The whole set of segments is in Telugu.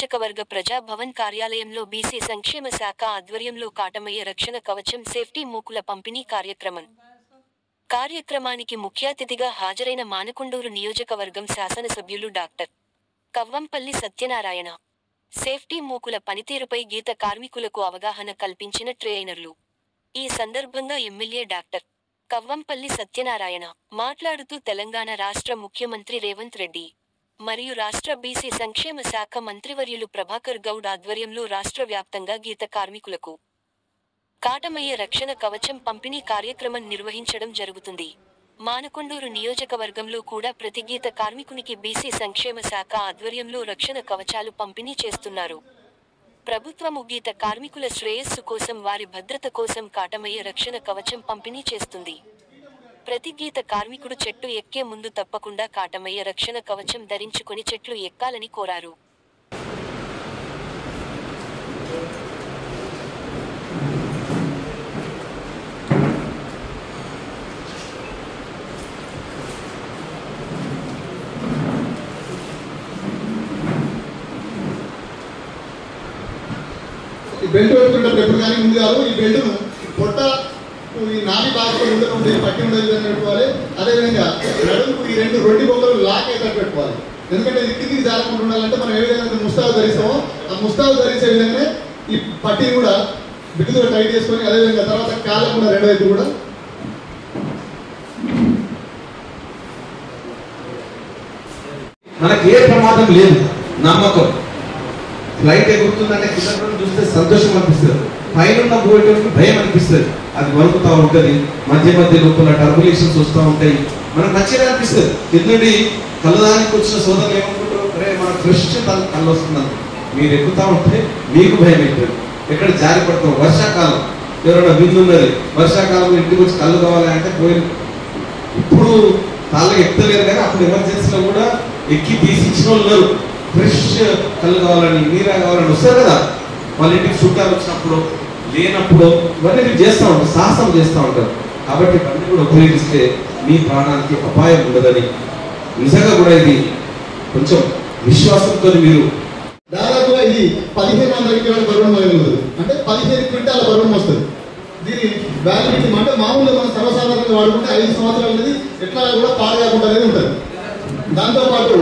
నియోజకవర్గ ప్రజాభవన్ కార్యాలయంలో బీసీ సంక్షేమ శాఖ ఆధ్వర్యంలో కాటమయ్య రక్షణ కవచం సేఫ్టీ మూకుల పంపిణీ కార్యక్రమం కార్యక్రమానికి ముఖ్య అతిథిగా హాజరైన మానకొండూరు నియోజకవర్గం శాసనసభ్యులు డాక్టర్ కవ్వంపల్లి సత్యనారాయణ సేఫ్టీ మూకుల పనితీరుపై గీత కార్మికులకు అవగాహన కల్పించిన ట్రైనర్లు ఈ సందర్భంగా ఎమ్మెల్యే డాక్టర్ కవ్వంపల్లి సత్యనారాయణ మాట్లాడుతూ తెలంగాణ రాష్ట్ర ముఖ్యమంత్రి రేవంత్ రెడ్డి మరియు రాష్ట్ర బీసీ సంక్షేమ శాఖ మంత్రివర్యులు ప్రభాకర్ గౌడ్ ఆధ్వర్యంలో రాష్ట్ర వ్యాప్తంగా గీత కార్మికులకు కాటమయ్య రక్షణ కవచం పంపిణీ కార్యక్రమం నిర్వహించడం జరుగుతుంది మానకొండూరు నియోజకవర్గంలో కూడా ప్రతి గీత కార్మికునికి బీసీ సంక్షేమ శాఖ ఆధ్వర్యంలో రక్షణ కవచాలు పంపిణీ చేస్తున్నారు ప్రభుత్వము గీత కార్మికుల శ్రేయస్సు కోసం వారి భద్రత కోసం కాటమయ్య రక్షణ కవచం పంపిణీ చేస్తుంది ప్రతి గీత కార్మికుడు చెట్టు ఎక్కే ముందు తప్పకుండా కాటమయ్య రక్షణ కవచం ధరించుకొని చెట్లు ఎక్కాలని కోరారు ఈ బెల్ట్ పెట్టుకునేటప్పుడు ఎప్పుడు కానీ ముందు కాదు ఈ బెల్ట్ను పొట్ట ఈ నాభి భాగంలో ఉండడం ఉండేది పట్టి ఉండేది విధంగా పెట్టుకోవాలి అదేవిధంగా నడుముకు ఈ రెండు రొట్టి బొక్కలు లాక్ అయ్యేటట్టు పెట్టుకోవాలి ఎందుకంటే ఇది కిందికి జారకుండా ఉండాలంటే మనం ఏ విధంగా అయితే ముస్తాబు ధరిస్తామో ఆ ముస్తాబు ధరించే విధంగా ఈ పట్టిని కూడా బిగుతుగా టైట్ చేసుకొని అదేవిధంగా తర్వాత కాళ్ళకు కూడా రెండు వైపు కూడా మనకి ఏ ప్రమాదం లేదు నమ్మకం ఫ్లైట్ ఎగురుతుందంటే కింద నుండి చూస్తే సంతోషం అనిపిస్తుంది పైన ఉన్న పోయేటప్పుడు భయం అనిపిస్తుంది అది వణుకుతా ఉంటుంది మధ్య మధ్య లోపల టర్బులేషన్స్ వస్తూ ఉంటాయి మనకు నచ్చేది అనిపిస్తుంది కింద నుండి కళ్ళదానికి వచ్చిన సోదరులు ఏమనుకుంటారు అరే మన ఫ్రెష్ కళ్ళు వస్తుందని మీరు ఎక్కుతా ఉంటే మీకు భయం అవుతుంది ఎక్కడ జారి పడతాం వర్షాకాలం ఎవరైనా విందు ఉన్నది వర్షాకాలం ఇంటికి వచ్చి కళ్ళు కావాలి అంటే పోయి ఇప్పుడు తాళ్ళకి ఎక్కలేరు కానీ అప్పుడు ఎమర్జెన్సీలో కూడా ఎక్కి తీసి ఇచ్చిన వాళ్ళు ఉన్నారు ఫ్రెష్ కళ్ళు కావాలని నీరా కావాలని వస్తారు కదా వాళ్ళ ఇంటికి చుట్టాలు వచ్చినప్పుడు లేనప్పుడు ఇవన్నీ మీరు చేస్తూ ఉంటారు సాహసం చేస్తూ ఉంటారు కాబట్టి ఇవన్నీ కూడా ఉపయోగిస్తే మీ ప్రాణానికి అపాయం ఉండదని నిజంగా కూడా ఇది కొంచెం విశ్వాసంతో మీరు దాదాపుగా ఇది పదిహేను వందల కిలోల బరువు మోయగలదు అంటే పదిహేను క్వింటాల బరువు వస్తుంది దీని వ్యాలిడిటీ అంటే మామూలుగా మనం సర్వసాధారణంగా వాడుకుంటే ఐదు సంవత్సరాలు అనేది ఎట్లా కూడా పాడు కాకుండా అనేది ఉంటుంది దాంతోపాటు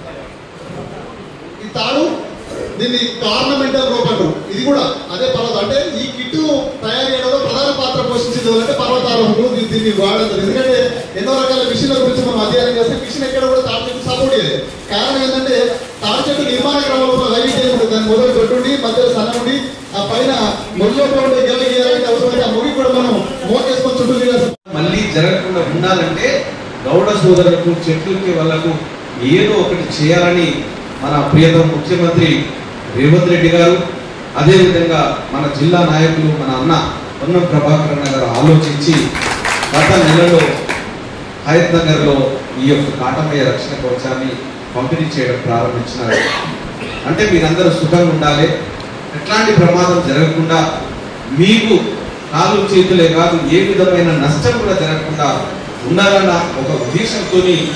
ఈ తాడు దీన్ని ఆర్నమెంటల్ రోప్ అంటారు ఇది కూడా అదే పర్వతం అంటే ఈ కిట్ తయారు చేయడంలో ప్రధాన పాత్ర పోషించేది ఎవరంటే పర్వతారోహకులు దీ- దీన్ని వాడతారు ఎందుకంటే ఎన్నో రకాల మిషన్ల గురించి మనం అధ్యయనం చేస్తే మిషన్ ఎక్కడ కూడా తాడు చెట్టు సపోర్ట్ చేయలేదు కారణం ఏంటంటే తాడు చెట్టు నిర్మాణ క్రమంలో వైవిధ్యం ఉంటుంది దాని మొదలు పెట్టుండి మధ్యలో సన్న ఉండి ఆ పైన మొదలు ఉండే గెల గీయాలంటే అవసరమైతే ఆ ముగి కూడా మనం మోకేసుకొని చుట్టూ తిరగాల్సి మళ్ళీ జరగకుండా ఉండాలంటే గౌడ సోదరులకు చెట్లకి వాళ్ళకు ఏదో ఒకటి చేయాలని మన ప్రియతమ ముఖ్యమంత్రి రేవంత్ రెడ్డి గారు అదేవిధంగా మన జిల్లా నాయకులు మన అన్న పొన్నం ప్రభాకర్ అన్న గారు ఆలోచించి గత నెలలో హయత్ నగర్లో ఈ యొక్క కాటమయ్య రక్షణ కవచాన్ని పంపిణీ చేయడం ప్రారంభించినారు అంటే మీరందరూ సుఖంగా ఉండాలి ఎట్లాంటి ప్రమాదం జరగకుండా మీకు కాలు చేతులే కాదు ఏ విధమైన నష్టం కూడా జరగకుండా ఉండాలన్న ఒక ఉద్దేశంతో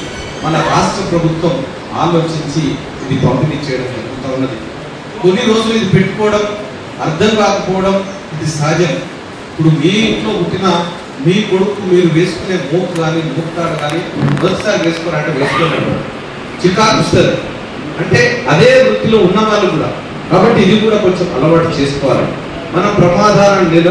మన రాష్ట్ర ప్రభుత్వం ఆలోచించి ఇది పంపిణీ చేయడం జరుగుతూ ఉన్నది కొన్ని రోజులు ఇది పెట్టుకోవడం అర్థం కాకపోవడం ఇది సహజం ఇప్పుడు మీ ఇంట్లో పుట్టిన మీ కొడుకు మీరు వేసుకునే మూక్ కానీ మూక్తాడు కానీ మొదటిసారి వేసుకోరంటే వేసుకోలేరు చికాకు వస్తుంది అంటే అదే వృత్తిలో ఉన్న వాళ్ళు కూడా కాబట్టి ఇది కూడా కొంచెం అలవాటు చేసుకోవాలి మన ప్రమాదాలను నిర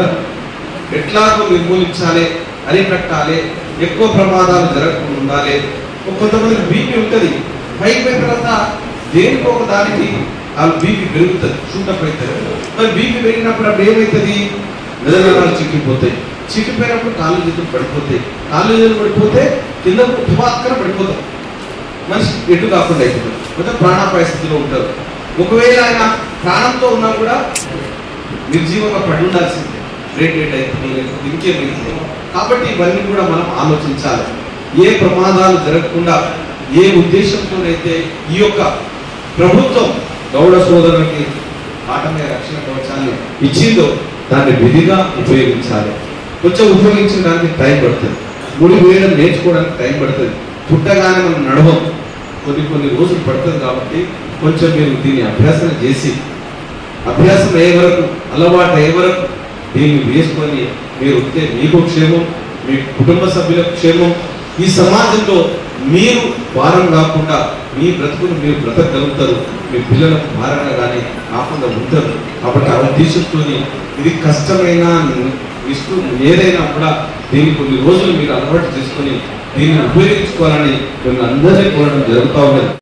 ఎట్లాగో నిర్మూలించాలి అరికట్టాలి ఎక్కువ ప్రమాదాలు జరగకుండా ఉండాలి కొంతమంది బీపీ ఉంటుంది పైకి పోయిన తర్వాత దేనికి ఒక దానికి వాళ్ళు బీపీ పెరుగుతుంది షూటప్ అవుతుంది మరి బీపీ పెరిగినప్పుడు అప్పుడు ఏమవుతుంది నిదనరాలు చిక్కిపోతాయి చిక్కిపోయినప్పుడు కాళ్ళు చేతులు పడిపోతాయి కాళ్ళు చేతులు పడిపోతే కింద తుపాక్కన పడిపోతాం మనిషి ఎటు కాకుండా అయిపోతుంది మొత్తం ప్రాణాపాయ స్థితిలో ఉంటారు ఒకవేళ ఆయన ప్రాణంతో ఉన్నా కూడా నిర్జీవంగా పడి ఉండాల్సిందే రేట్ రేట్ అవుతుంది లేకపోతే ఇంకేమైతుంది కాబట్టి ఇవన్నీ కూడా మనం ఆలోచించాలి ఏ ప్రమాదాలు జరగకుండా ఏ ఉద్దేశంతోనైతే ఈ యొక్క ప్రభుత్వం గౌడ సోదరులకి ఆటమే రక్షణ కవచాన్ని ఇచ్చిందో దాన్ని విధిగా ఉపయోగించాలి కొంచెం ఉపయోగించడానికి టైం పడుతుంది ముడి వేయడం నేర్చుకోవడానికి టైం పడుతుంది పుట్టగానే మనం నడవం కొన్ని కొన్ని రోజులు పడుతుంది కాబట్టి కొంచెం మీరు దీన్ని అభ్యాసం చేసి అభ్యాసం అయ్యే వరకు అలవాటు అయ్యే వరకు దీన్ని వేసుకొని మీరు ఉంటే మీకు క్షేమం మీ కుటుంబ సభ్యులకు క్షేమం ఈ సమాజంలో మీరు భారం కాకుండా మీ బ్రతుకును మీరు బ్రతకగలుగుతారు మీ పిల్లలకు భారంగా కానీ కాకుండా ఉంటారు కాబట్టి ఆ ఉద్దేశంతో ఇది కష్టమైన ఇష్టం ఏదైనా కూడా దీన్ని కొన్ని రోజులు మీరు అలవాటు చేసుకొని దీన్ని ఉపయోగించుకోవాలని మిమ్మల్ని అందరినీ కోరడం జరుగుతూ ఉన్నది